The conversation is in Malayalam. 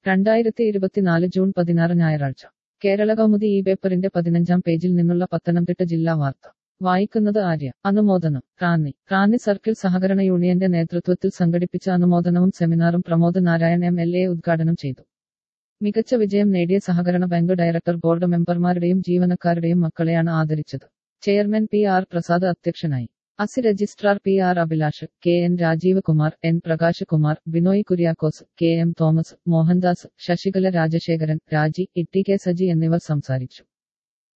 രണ്ടായിരത്തി ഇരുപത്തിനാല് ജൂൺ പതിനാറ് ഞായറാഴ്ച കേരള കൗമുദി ഈ പേപ്പറിന്റെ പതിനഞ്ചാം പേജിൽ നിന്നുള്ള പത്തനംതിട്ട ജില്ലാ വാർത്ത വായിക്കുന്നത് ആര്യ അനുമോദനം റാന്നി റാന്നി സർക്കിൾ സഹകരണ യൂണിയന്റെ നേതൃത്വത്തിൽ സംഘടിപ്പിച്ച അനുമോദനവും സെമിനാറും Pramod Narayan M L A ഉദ്ഘാടനം ചെയ്തു മികച്ച വിജയം നേടിയ സഹകരണ ബാങ്ക് ഡയറക്ടർ ബോർഡ് മെമ്പർമാരുടെയും ജീവനക്കാരുടെയും മക്കളെയാണ് ആദരിച്ചത് ചെയർമാൻ പി ആർ പ്രസാദ് അധ്യക്ഷനായി അസി registrar P R Abhilash K N Rajeev Kumar N Prakash Kumar Binoy Kuriakose K M Thomas Mohandas Sasikala Rajasekharan Raji E T K Saji എന്നിവർ സംസാരിച്ചു